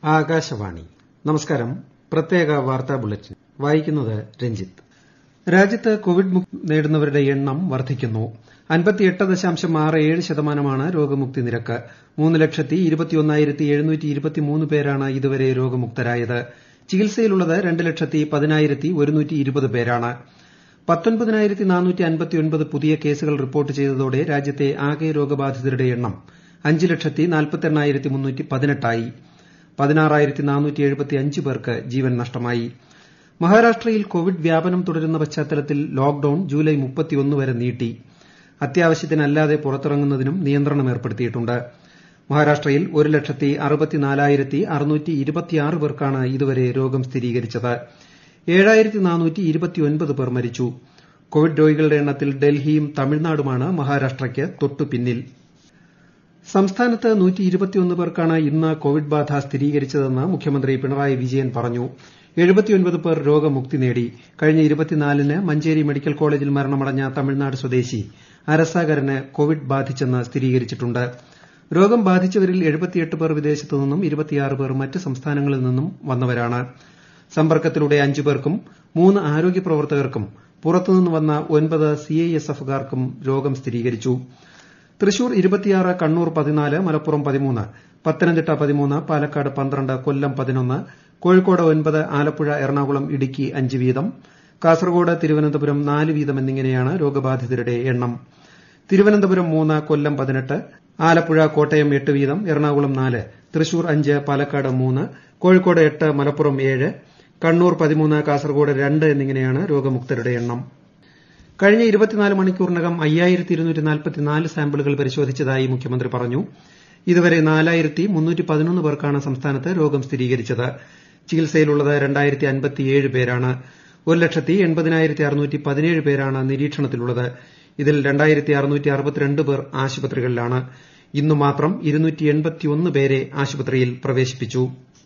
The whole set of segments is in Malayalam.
ആകാശവാണി നമസ്കാരം പ്രത്യേക വാർത്താ ബുള്ളറ്റിൻ വായിക്കുന്നത് രഞ്ജിത്ത് രാജ്യത്ത് കോവിഡ് മുക്തി നേടുന്നവരുടെ എണ്ണം വർദ്ധിക്കുന്നു ശതമാനമാണ് രോഗമുക്തി നിരക്ക് മൂന്ന് ലക്ഷത്തി ഇരുപത്തിയൊന്നായിരത്തി എഴുന്നൂറ്റി ഇരുപത്തിമൂന്ന് പേരാണ് ഇതുവരെ രോഗമുക്തരായത് ചികിത്സയിലുള്ളത് രണ്ട് ലക്ഷത്തി പതിനായിരത്തി ഒരുന്നൂറ്റി ഇരുപത് പേരാണ് പത്തൊൻപതിനായിരത്തി നാനൂറ്റി അൻപത്തിയൊൻപത് പുതിയ കേസുകൾ റിപ്പോർട്ട് ചെയ്തതോടെ രാജ്യത്തെ ആകെ രോഗബാധിതരുടെ എണ്ണം അഞ്ച് ലക്ഷത്തി നാൽപ്പത്തെണ്ണായിരത്തി മുന്നൂറ്റി പതിനെട്ടായി പതിനാറായിരത്തി നാനൂറ്റി എഴുപത്തിയഞ്ച് പേർക്ക് ജീവൻ നഷ്ടമായി മഹാരാഷ്ട്രയിൽ കോവിഡ് വ്യാപനം തുടരുന്ന പശ്ചാത്തലത്തിൽ ലോക്ഡൌൺ ജൂലൈ മുപ്പത്തിയൊന്ന് വരെ നീട്ടി അത്യാവശ്യത്തിനല്ലാതെ പുറത്തിറങ്ങുന്നതിനും നിയന്ത്രണം ഏർപ്പെടുത്തിയിട്ടുണ്ട് മഹാരാഷ്ട്രയിൽ ഒരു ലക്ഷത്തി അറുപത്തിനാലായിരത്തി അറുന്നൂറ്റി ഇരുപത്തിയാറ് പേർക്കാണ് ഇതുവരെ രോഗം സ്ഥിരീകരിച്ചത് ഏഴായിരത്തി നാനൂറ്റി ഇരുപത്തിയൊൻപത് പേർ മരിച്ചു കോവിഡ് രോഗികളുടെ എണ്ണത്തിൽ ഡൽഹിയും തമിഴ്നാടുമാണ് മഹാരാഷ്ട്രയ്ക്ക് തൊട്ടുപിന്നിൽ സംസ്ഥാനത്ത് നൂറ്റി ഇരുപത്തിയൊന്ന് പേർക്കാണ് ഇന്ന് കോവിഡ് ബാധ സ്ഥിരീകരിച്ചതെന്ന് മുഖ്യമന്ത്രി പിണറായി വിജയൻ പറഞ്ഞു എഴുപത്തിയൊൻപത് പേർ രോഗമുക്തി നേടി കഴിഞ്ഞ ഇരുപത്തിനാലിന് മഞ്ചേരി മെഡിക്കൽ കോളേജിൽ മരണമടഞ്ഞ തമിഴ്നാട് സ്വദേശി അരസാകരന് കോവിഡ് ബാധിച്ചെന്ന് സ്ഥിരീകരിച്ചിട്ടുണ്ട് രോഗം ബാധിച്ചവരിൽ എഴുപത്തിയെട്ട് പേർ വിദേശത്തു നിന്നും ഇരുപത്തിയാറ് പേർ മറ്റ് സംസ്ഥാനങ്ങളിൽ നിന്നും വന്നവരാണ് സമ്പർക്കത്തിലൂടെ അഞ്ചു പേർക്കും മൂന്ന് ആരോഗ്യ പ്രവർത്തകർക്കും പുറത്തുനിന്ന് വന്ന ഒൻപത് സിഐഎസ്എഫുകാർക്കും രോഗം സ്ഥിരീകരിച്ചു തൃശൂർ ഇരുപത്തിയാറ് കണ്ണൂർ പതിനാല് മലപ്പുറം പതിമൂന്ന് പത്തനംതിട്ട പതിമൂന്ന് പാലക്കാട് പന്ത്രണ്ട് കൊല്ലം പതിനൊന്ന് കോഴിക്കോട് ഒൻപത് ആലപ്പുഴ എറണാകുളം ഇടുക്കി അഞ്ച് വീതം കാസർഗോഡ് തിരുവനന്തപുരം നാല് വീതം എന്നിങ്ങനെയാണ് രോഗബാധിതരുടെ എണ്ണം തിരുവനന്തപുരം മൂന്ന് കൊല്ലം പതിനെട്ട് ആലപ്പുഴ കോട്ടയം എട്ട് വീതം എറണാകുളം നാല് തൃശൂർ അഞ്ച് പാലക്കാട് മൂന്ന് കോഴിക്കോട് എട്ട് മലപ്പുറം ഏഴ് കണ്ണൂർ പതിമൂന്ന് കാസർഗോഡ് രണ്ട് എന്നിങ്ങനെയാണ് രോഗമുക്തരുടെ എണ്ണം കഴിഞ്ഞ ഇരുപത്തിനാല് മണിക്കൂറിനകം അയ്യായിരത്തി ഇരുന്നൂറ്റി നാൽപ്പത്തിനാല് സാമ്പിളുകൾ പരിശോധിച്ചതായി മുഖ്യമന്ത്രി പറഞ്ഞു ഇതുവരെ നാലായിരത്തി മുന്നൂറ്റി പതിനൊന്ന് പേർക്കാണ് സംസ്ഥാനത്ത് രോഗം സ്ഥിരീകരിച്ചത് ചികിത്സയിലുള്ളത് രണ്ടായിരത്തി അൻപത്തിയേഴ് പേരാണ് ഒരു ലക്ഷത്തി എൺപതിനായിരത്തി അറുന്നൂറ്റി പതിനേഴ് പേരാണ് നിരീക്ഷണത്തിലുള്ളത് ഇതിൽ രണ്ടായിരത്തി അറുന്നൂറ്റി അറുപത്തിരണ്ട് പേർ ആശുപത്രികളിലാണ് ഇന്നു മാത്രം ഇരുന്നൂറ്റി എൺപത്തിയൊന്ന് പേരെ ആശുപത്രിയിൽ പ്രവേശിപ്പിച്ചു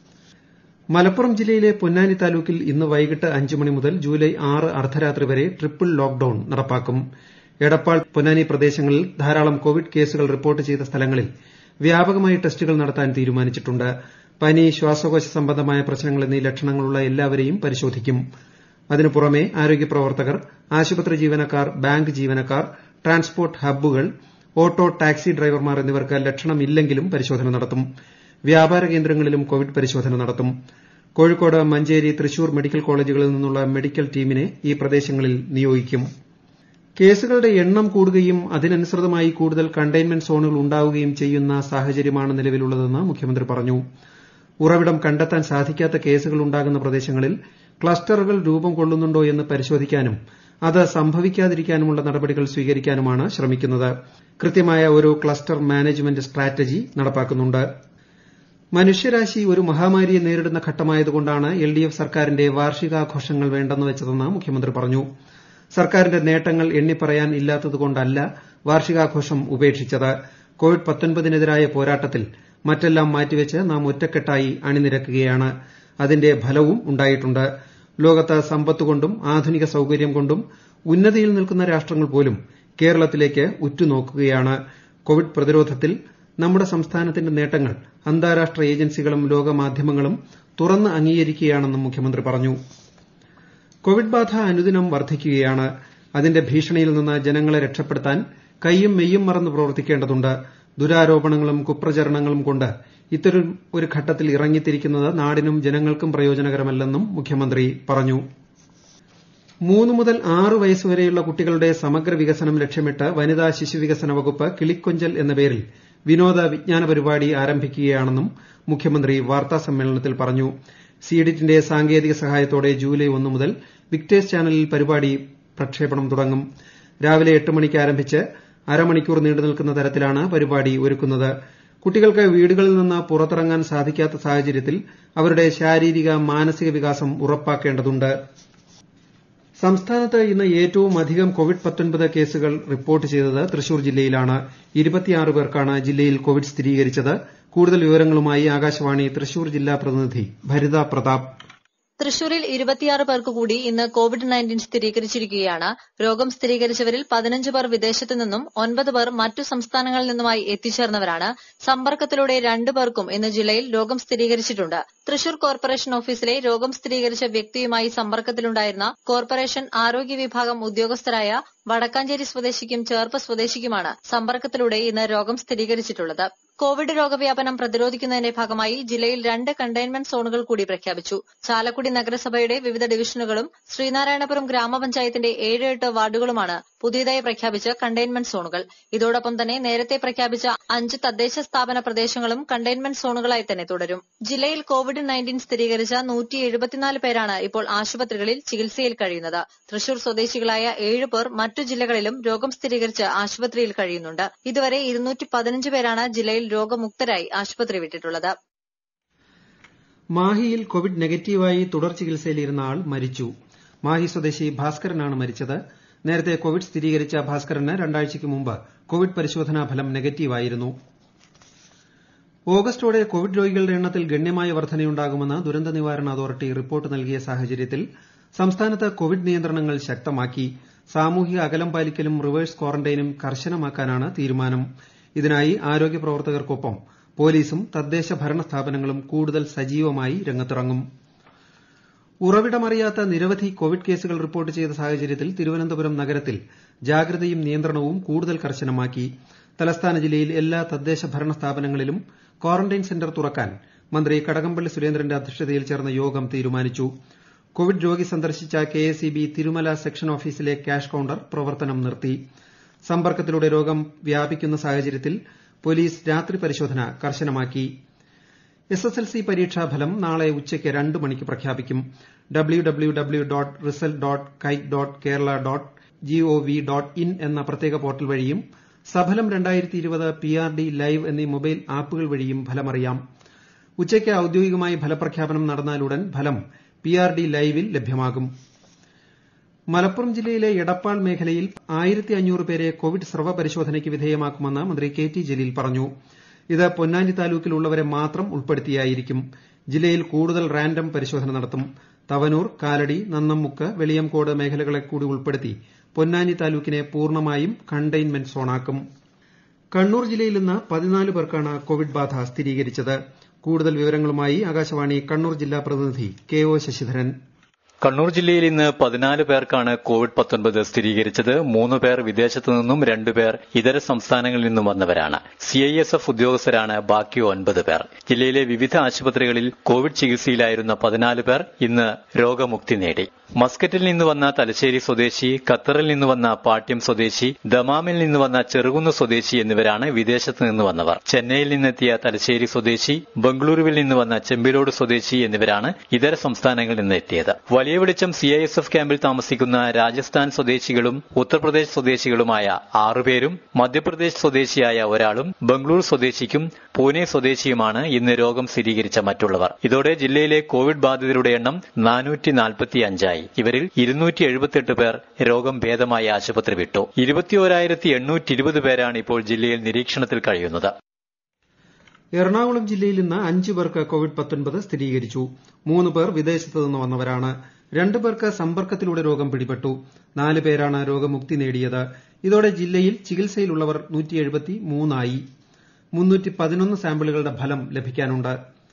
മലപ്പുറം ജില്ലയിലെ പൊന്നാനി താലൂക്കിൽ ഇന്ന് വൈകിട്ട് അഞ്ച് മണി മുതൽ ജൂലൈ ആറ് അർദ്ധരാത്രി വരെ ട്രിപ്പിൾ ലോക്ഡൌൺ നടപ്പാക്കും എടപ്പാൾ പൊന്നാനി പ്രദേശങ്ങളിൽ ധാരാളം കോവിഡ് കേസുകൾ റിപ്പോർട്ട് ചെയ്ത സ്ഥലങ്ങളിൽ വ്യാപകമായി ടെസ്റ്റുകൾ നടത്താൻ തീരുമാനിച്ചിട്ടുണ്ട് പനി ശ്വാസകോശ സംബന്ധമായ പ്രശ്നങ്ങൾ എന്നീ ലക്ഷണങ്ങളുള്ള എല്ലാവരെയും പരിശോധിക്കും അതിനു പുറമെ ആരോഗ്യ പ്രവർത്തകർ ആശുപത്രി ജീവനക്കാർ ബാങ്ക് ജീവനക്കാർ ട്രാൻസ്പോർട്ട് ഹബ്ബുകൾ ഓട്ടോ ടാക്സി ഡ്രൈവർമാർ എന്നിവർക്ക് ലക്ഷണമില്ലെങ്കിലും പരിശോധന നടത്തും വ്യാപാര കേന്ദ്രങ്ങളിലും കോവിഡ് പരിശോധന നടത്തും കോഴിക്കോട് മഞ്ചേരി തൃശൂർ മെഡിക്കൽ കോളേജുകളിൽ നിന്നുള്ള മെഡിക്കൽ ടീമിനെ ഈ പ്രദേശങ്ങളിൽ നിയോഗിക്കും കേസുകളുടെ എണ്ണം കൂടുകയും അതിനനുസൃതമായി കൂടുതൽ കണ്ടെയ്ൻമെന്റ് സോണുകൾ ഉണ്ടാവുകയും ചെയ്യുന്ന സാഹചര്യമാണ് നിലവിലുള്ളതെന്ന് മുഖ്യമന്ത്രി പറഞ്ഞു ഉറവിടം കണ്ടെത്താൻ സാധിക്കാത്ത കേസുകൾ ഉണ്ടാകുന്ന പ്രദേശങ്ങളിൽ ക്ലസ്റ്ററുകൾ രൂപം കൊള്ളുന്നുണ്ടോ എന്ന് പരിശോധിക്കാനും അത് സംഭവിക്കാതിരിക്കാനുമുള്ള നടപടികൾ സ്വീകരിക്കാനുമാണ് ശ്രമിക്കുന്നത് കൃത്യമായ ഒരു ക്ലസ്റ്റർ മാനേജ്മെന്റ് സ്ട്രാറ്റജി നടപ്പാക്കുന്നുണ്ട് മനുഷ്യരാശി ഒരു മഹാമാരിയെ നേരിടുന്ന ഘട്ടമായതുകൊണ്ടാണ് എൽ ഡി എഫ് സർക്കാരിന്റെ വാർഷികാഘോഷങ്ങൾ വേണ്ടെന്ന് വെച്ചതെന്ന് മുഖ്യമന്ത്രി പറഞ്ഞു സർക്കാരിന്റെ നേട്ടങ്ങൾ എണ്ണിപ്പറയാൻ ഇല്ലാത്തതുകൊണ്ടല്ല വാർഷികാഘോഷം ഉപേക്ഷിച്ചത് കോവിഡ് നെതിരായ പോരാട്ടത്തിൽ മറ്റെല്ലാം മാറ്റിവെച്ച് നാം ഒറ്റക്കെട്ടായി അണിനിരക്കുകയാണ് അതിന്റെ ഫലവും ഉണ്ടായിട്ടുണ്ട് ലോകത്ത് സമ്പത്തുകൊണ്ടും ആധുനിക സൌകര്യം കൊണ്ടും ഉന്നതിയിൽ നിൽക്കുന്ന രാഷ്ട്രങ്ങൾ പോലും കേരളത്തിലേക്ക് ഉറ്റുനോക്കുകയാണ് കോവിഡ് പ്രതിരോധത്തിൽ നമ്മുടെ സംസ്ഥാനത്തിന്റെ നേട്ടങ്ങൾ അന്താരാഷ്ട്ര ഏജൻസികളും ലോകമാധ്യമങ്ങളും തുറന്ന് അംഗീകരിക്കുകയാണെന്നും മുഖ്യമന്ത്രി പറഞ്ഞു കോവിഡ് ബാധ അനുദിനം വർദ്ധിക്കുകയാണ് അതിന്റെ ഭീഷണിയിൽ നിന്ന് ജനങ്ങളെ രക്ഷപ്പെടുത്താൻ കൈയും മെയ്യും മറന്ന് പ്രവർത്തിക്കേണ്ടതുണ്ട് ദുരാരോപണങ്ങളും കുപ്രചരണങ്ങളും കൊണ്ട് ഇത്തരം ഒരു ഘട്ടത്തിൽ ഇറങ്ങിത്തിരിക്കുന്നത് നാടിനും ജനങ്ങൾക്കും പ്രയോജനകരമല്ലെന്നും മുഖ്യമന്ത്രി പറഞ്ഞു മൂന്ന് മുതൽ ആറ് വയസ്സുവരെയുള്ള കുട്ടികളുടെ സമഗ്ര വികസനം ലക്ഷ്യമിട്ട് വനിതാ ശിശുവികസന വകുപ്പ് കിളിക്കൊഞ്ചൽ എന്ന പേരിൽ വിനോദ വിജ്ഞാന പരിപാടി ആരംഭിക്കുകയാണെന്നും മുഖ്യമന്ത്രി വാർത്താസമ്മേളനത്തിൽ പറഞ്ഞു സീഡിറ്റിന്റെ സാങ്കേതിക സഹായത്തോടെ ജൂലൈ ഒന്ന് മുതൽ വിക്ടേഴ്സ് ചാനലിൽ പരിപാടി പ്രക്ഷേപണം തുടങ്ങും രാവിലെ എട്ട് മണിക്ക് ആരംഭിച്ച് അരമണിക്കൂർ നീണ്ടു നിൽക്കുന്ന തരത്തിലാണ് പരിപാടി ഒരുക്കുന്നത് കുട്ടികൾക്ക് വീടുകളിൽ നിന്ന് പുറത്തിറങ്ങാൻ സാധിക്കാത്ത സാഹചര്യത്തിൽ അവരുടെ ശാരീരിക മാനസിക വികാസം ഉറപ്പാക്കേണ്ടതുണ്ട് സംസ്ഥാനത്ത് ഇന്ന് ഏറ്റവും അധികം കോവിഡ് കേസുകൾ റിപ്പോർട്ട് ചെയ്തത് തൃശൂർ ജില്ലയിലാണ് ഇരുപത്തിയാറ് പേർക്കാണ് ജില്ലയിൽ കോവിഡ് സ്ഥിരീകരിച്ചത് കൂടുതൽ വിവരങ്ങളുമായി ആകാശവാണി തൃശൂർ ജില്ലാ പ്രതിനിധി ഭരിത പ്രതാപ് തൃശൂരിൽ ഇരുപത്തിയാറ് പേർക്ക് കൂടി ഇന്ന് കോവിഡ് നയൻറ്റീൻ സ്ഥിരീകരിച്ചിരിക്കുകയാണ് രോഗം സ്ഥിരീകരിച്ചവരിൽ പതിനഞ്ച് പേർ വിദേശത്തു നിന്നും ഒൻപത് പേർ മറ്റു സംസ്ഥാനങ്ങളിൽ നിന്നുമായി എത്തിച്ചേർന്നവരാണ് സമ്പർക്കത്തിലൂടെ രണ്ടു പേർക്കും ഇന്ന് ജില്ലയിൽ രോഗം സ്ഥിരീകരിച്ചിട്ടുണ്ട് തൃശൂർ കോർപ്പറേഷൻ ഓഫീസിലെ രോഗം സ്ഥിരീകരിച്ച വ്യക്തിയുമായി സമ്പർക്കത്തിലുണ്ടായിരുന്ന കോർപ്പറേഷൻ ആരോഗ്യ വിഭാഗം ഉദ്യോഗസ്ഥരായ വടക്കാഞ്ചേരി സ്വദേശിക്കും ചേർപ്പ് സ്വദേശിക്കുമാണ് സമ്പർക്കത്തിലൂടെ ഇന്ന് രോഗം സ്ഥിരീകരിച്ചിട്ടുള്ളത് കോവിഡ് രോഗവ്യാപനം പ്രതിരോധിക്കുന്നതിന്റെ ഭാഗമായി ജില്ലയിൽ രണ്ട് കണ്ടെയ്ൻമെന്റ് സോണുകൾ കൂടി പ്രഖ്യാപിച്ചു ചാലക്കുടി നഗരസഭയുടെ വിവിധ ഡിവിഷനുകളും ശ്രീനാരായണപുരം ഗ്രാമപഞ്ചായത്തിന്റെ ഏഴ് എട്ട് വാർഡുകളുമാണ് പുതിയതായി പ്രഖ്യാപിച്ച കണ്ടെയ്ൻമെന്റ് സോണുകൾ ഇതോടൊപ്പം തന്നെ നേരത്തെ പ്രഖ്യാപിച്ച അഞ്ച് തദ്ദേശ സ്ഥാപന പ്രദേശങ്ങളും കണ്ടെയ്ൻമെന്റ് സോണുകളായി തന്നെ തുടരും ജില്ലയിൽ കോവിഡ് നയൻറ്റീൻ സ്ഥിരീകരിച്ച നൂറ്റി എഴുപത്തിനാല് പേരാണ് ഇപ്പോൾ ആശുപത്രികളിൽ ചികിത്സയിൽ കഴിയുന്നത് തൃശൂർ സ്വദേശികളായ ഏഴ് പേർ മറ്റു ജില്ലകളിലും രോഗം സ്ഥിരീകരിച്ച് ആശുപത്രിയിൽ കഴിയുന്നുണ്ട് ഇതുവരെ ഇരുന്നൂറ്റി പതിനഞ്ച് പേരാണ് ജില്ലയിൽ രോഗമുക്തരായി ആശുപത്രി വിട്ടിട്ടുള്ളത് മാഹിയിൽ കോവിഡ് നെഗറ്റീവായി തുടർ ചികിത്സയിലിരുന്ന ആൾ മരിച്ചു മാഹി സ്വദേശി ഭാസ്കരനാണ് മരിച്ചത് നേരത്തെ കോവിഡ് സ്ഥിരീകരിച്ച ഭാസ്കരന് രണ്ടാഴ്ചയ്ക്ക് മുമ്പ് കോവിഡ് പരിശോധനാ ഫലം നെഗറ്റീവായിരുന്നു ഓഗസ്റ്റോടെ കോവിഡ് രോഗികളുടെ എണ്ണത്തിൽ ഗണ്യമായ വർധനയുണ്ടാകുമെന്ന് ദുരന്ത നിവാരണ അതോറിറ്റി റിപ്പോർട്ട് നൽകിയ സാഹചര്യത്തിൽ സംസ്ഥാനത്ത് കോവിഡ് നിയന്ത്രണങ്ങൾ ശക്തമാക്കി സാമൂഹിക അകലം പാലിക്കലും റിവേഴ്സ് ക്വാറന്റൈനും കർശനമാക്കാനാണ് തീരുമാനം ഇതിനായി ആരോഗ്യ പ്രവർത്തകർക്കൊപ്പം പോലീസും തദ്ദേശ ഭരണ സ്ഥാപനങ്ങളും കൂടുതൽ സജീവമായി രംഗത്തിറങ്ങും ഉറവിടമറിയാത്ത നിരവധി കോവിഡ് കേസുകൾ റിപ്പോർട്ട് ചെയ്ത സാഹചര്യത്തിൽ തിരുവനന്തപുരം നഗരത്തിൽ ജാഗ്രതയും നിയന്ത്രണവും കൂടുതൽ കർശനമാക്കി തലസ്ഥാന ജില്ലയിൽ എല്ലാ തദ്ദേശ ഭരണ സ്ഥാപനങ്ങളിലും ക്വാറന്റൈൻ സെന്റർ തുറക്കാൻ മന്ത്രി കടകംപള്ളി സുരേന്ദ്രന്റെ അധ്യക്ഷതയിൽ ചേർന്ന യോഗം തീരുമാനിച്ചു കോവിഡ് രോഗി സന്ദർശിച്ച കെഎസ്ഇബി തിരുമല സെക്ഷൻ ഓഫീസിലെ ക്യാഷ് കൌണ്ടർ പ്രവർത്തനം നിർത്തി സമ്പർക്കത്തിലൂടെ രോഗം വ്യാപിക്കുന്ന സാഹചര്യത്തിൽ പോലീസ് രാത്രി പരിശോധന കർശനമാക്കി എസ്എസ്എൽസി പരീക്ഷാഫലം നാളെ ഉച്ചയ്ക്ക് രണ്ട് മണിക്ക് പ്രഖ്യാപിക്കും W W W dot result dot kite dot Kerala dot G O V dot in എന്ന പ്രത്യേക പോർട്ടൽ വഴിയും Saphalam P R D live എന്നീ മൊബൈൽ ആപ്പുകൾ വഴിയും ഫലമറിയാം ഉച്ചയ്ക്ക് ഔദ്യോഗികമായി ഫലപ്രഖ്യാപനം നടന്നാലുടൻ ഫലം പി ആർ ഡി ലൈവിൽ ലഭ്യമാകും മലപ്പുറം ജില്ലയിലെ എടപ്പാൾ മേഖലയിൽ ആയിരത്തി അഞ്ഞൂറ് പേരെ കോവിഡ് സ്രവ പരിശോധനയ്ക്ക് വിധേയമാക്കുമെന്ന് മന്ത്രി കെ ടി ജലീൽ പറഞ്ഞു ഇത് പൊന്നാനി താലൂക്കിലുള്ളവരെ മാത്രം ഉൾപ്പെടുത്തിയായിരിക്കും ജില്ലയിൽ കൂടുതൽ റാൻഡം പരിശോധന നടത്തും തവനൂർ കാലടി നന്നമ്മുക്ക് വെളിയംകോട് മേഖലകളെ കൂടി ഉൾപ്പെടുത്തി പൊന്നാനി താലൂക്കിനെ പൂർണ്ണമായും കണ്ടെയ്ൻമെന്റ് സോണാക്കും കണ്ണൂർ ജില്ലയിൽ ഇന്ന് പതിനാല് പേർക്കാണ് കോവിഡ് ബാധ സ്ഥിരീകരിച്ചത് കൂടുതൽ വിവരങ്ങളുമായി ആകാശവാണി കണ്ണൂർ ജില്ലാ പ്രതിനിധി കെ ഒ ശശിധരൻ കണ്ണൂർ ജില്ലയിൽ ഇന്ന് പതിനാല് പേർക്കാണ് കോവിഡ് പത്തൊൻപത് സ്ഥിരീകരിച്ചത് മൂന്ന് പേർ വിദേശത്തു നിന്നും രണ്ടുപേർ ഇതര സംസ്ഥാനങ്ങളിൽ നിന്നും വന്നവരാണ് സി ഐ എസ് എഫ് ഉദ്യോഗസ്ഥരാണ് ബാക്കി ഒൻപത് പേർ ജില്ലയിലെ വിവിധ ആശുപത്രികളിൽ കോവിഡ് ചികിത്സയിലായിരുന്ന പതിനാല് പേർ ഇന്ന് രോഗമുക്തി നേടി മസ്കറ്റിൽ നിന്ന് വന്ന തലശ്ശേരി സ്വദേശി ഖത്തറിൽ നിന്ന് വന്ന പാട്യം സ്വദേശി ദമാമിൽ നിന്ന് വന്ന ചെറുകുന്ന് സ്വദേശി എന്നിവരാണ് വിദേശത്ത് നിന്ന് വന്നവർ ചെന്നൈയിൽ നിന്നെത്തിയ തലശ്ശേരി സ്വദേശി ബംഗളൂരുവിൽ നിന്ന് വന്ന ചെമ്പിലോട് സ്വദേശി എന്നിവരാണ് ഇതര സംസ്ഥാനങ്ങളിൽ നിന്ന് എത്തിയത് വലിയ വെളിച്ചം സി ഐ എസ് എഫ് ക്യാമ്പിൽ താമസിക്കുന്ന രാജസ്ഥാൻ സ്വദേശികളും ഉത്തർപ്രദേശ് സ്വദേശികളുമായ ആറുപേരും മധ്യപ്രദേശ് സ്വദേശിയായ ഒരാളും ബംഗളൂരു സ്വദേശിക്കും പൂനെ സ്വദേശിയുമാണ് ഇന്ന് രോഗം സ്ഥിരീകരിച്ച മറ്റുള്ളവർ ഇതോടെ ജില്ലയിലെ കോവിഡ് ബാധിതരുടെ എണ്ണം നാനൂറ്റി നാൽപ്പത്തിയഞ്ചായി ഇവരിൽ ഇരുന്നൂറ്റി എഴുപത്തിയെട്ട് പേർ രോഗം ഭേദമായി ആശുപത്രി വിട്ടു ഇരുപത്തിയോരായിരത്തി എണ്ണൂറ്റി ഇരുപത് പേരാണ് ഇപ്പോൾ ജില്ലയിൽ നിരീക്ഷണത്തിൽ കഴിയുന്നത് എറണാകുളം ജില്ലയിൽ ഇന്ന് അഞ്ച് പേർക്ക് കോവിഡ് സ്ഥിരീകരിച്ചു മൂന്ന് പേർ വിദേശത്ത് നിന്ന് വന്നവരാണ് രണ്ട് പേർക്ക് സമ്പർക്കത്തിലൂടെ രോഗം പിടിപെട്ടു നാല് പേരാണ് രോഗമുക്തി നേടിയത് ഇതോടെ ജില്ലയിൽ ചികിത്സയിലുള്ളവർ ആയി സാമ്പിളുകളുടെ ഫലം ലഭിക്കാനുണ്ട്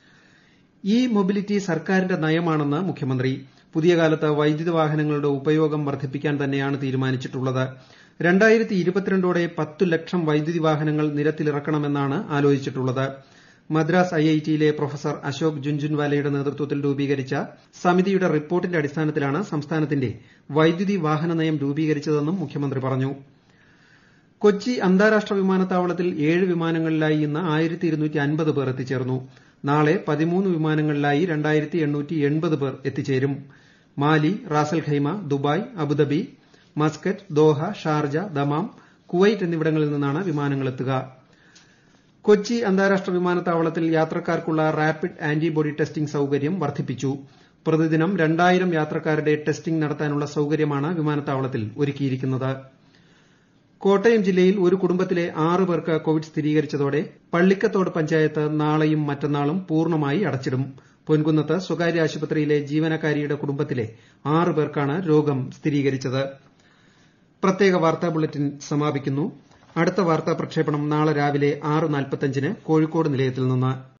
ഇ മൊബിലിറ്റി സർക്കാരിന്റെ നയമാണെന്ന് മുഖ്യമന്ത്രി പുതിയ കാലത്ത് വൈദ്യുത വാഹനങ്ങളുടെ ഉപയോഗം വർദ്ധിപ്പിക്കാൻ തന്നെയാണ് തീരുമാനിച്ചിട്ടുള്ളത് രണ്ടായിരത്തി ഇരുപത്തിരണ്ടോടെ പത്തു ലക്ഷം വൈദ്യുതി വാഹനങ്ങൾ നിരത്തിലിറക്കണമെന്നാണ് ആലോചിച്ചിട്ടുള്ളത് മദ്രാസ് ഐഐടിയിലെ പ്രൊഫസർ അശോക് ജുൻജുൻവാലയുടെ നേതൃത്വത്തിൽ രൂപീകരിച്ച സമിതിയുടെ റിപ്പോർട്ടിന്റെ അടിസ്ഥാനത്തിലാണ് സംസ്ഥാനത്തിന്റെ വൈദ്യുതി വാഹന നയം രൂപീകരിച്ചതെന്നും മുഖ്യമന്ത്രി പറഞ്ഞു കൊച്ചി അന്താരാഷ്ട്ര വിമാനത്താവളത്തിൽ ഏഴ് വിമാനങ്ങളിലായി ഇന്ന് ആയിരത്തി ഇരുന്നൂറ്റി അൻപത് പേർ എത്തിച്ചേർന്നു നാളെ പതിമൂന്ന് വിമാനങ്ങളിലായി രണ്ടായിരത്തി എണ്ണൂറ്റി എൺപത് പേർ എത്തിച്ചേരും Male Ras al Khaimah Dubai Abu Dhabi Muscat Doha Sharjah Dammam Kuwait എന്നിവിടങ്ങളിൽ നിന്നാണ് വിമാനങ്ങളെത്തുക കൊച്ചി അന്താരാഷ്ട്ര വിമാനത്താവളത്തിൽ യാത്രക്കാർക്കുള്ള റാപ്പിഡ് ആന്റിബോഡി ടെസ്റ്റിംഗ് സൌകര്യം വർദ്ധിപ്പിച്ചു പ്രതിദിനം രണ്ടായിരം യാത്രക്കാരുടെ ടെസ്റ്റിംഗ് നടത്താനുള്ള സൌകര്യമാണ് വിമാനത്താവളത്തിൽ ഒരുക്കിയിരിക്കുന്നത് കോട്ടയം ജില്ലയിൽ ഒരു കുടുംബത്തിലെ ആറ് പേർക്ക് കോവിഡ് സ്ഥിരീകരിച്ചതോടെ പള്ളിക്കത്തോട് പഞ്ചായത്ത് നാളെയും മറ്റന്നാളും പൂർണ്ണമായി അടച്ചിടും പൊൻകുന്നത്ത് സ്വകാര്യ ആശുപത്രിയിലെ ജീവനക്കാരിയുടെ കുടുംബത്തിലെ ആറ് പേർക്കാണ് രോഗം സ്ഥിരീകരിച്ചത് പ്രത്യേക വാർത്താ ബുള്ളറ്റിൻ സമാപിക്കുന്നു അടുത്ത വാർത്താ പ്രക്ഷേപണം നാളെ രാവിലെ ആറ് നാൽപ്പത്തഞ്ചിന് കോഴിക്കോട് നിലയത്തിൽ നിന്ന്